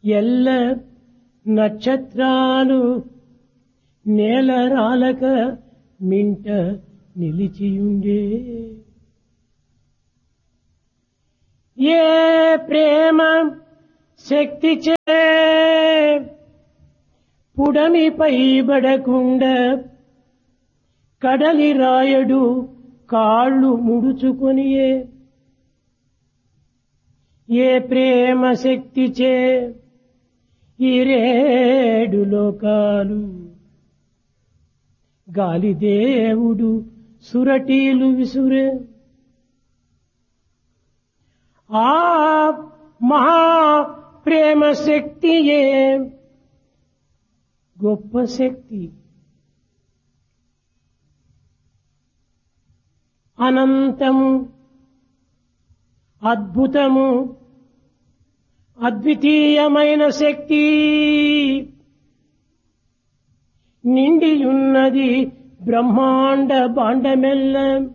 ఎల్ల నక్షత్రాలు నేల రాలక మింట నిలిచియుండే ఏ ప్రేమ శక్తి చే పుడమిపై బడకుండ కడలి రాయడు కాళ్ళు ముడుచుకొనియే ఏ ప్రేమ శక్తి చే ఈ రేడు లోకాలు గాలిదేవుడు సురటీలు విసురే ఆ మహా ప్రేమ శక్తియే గొప్ప శక్తి అనంతము అద్భుతము అద్వితీయమైన శక్తి నిండియున్నది బ్రహ్మాండ బాండమెల్ల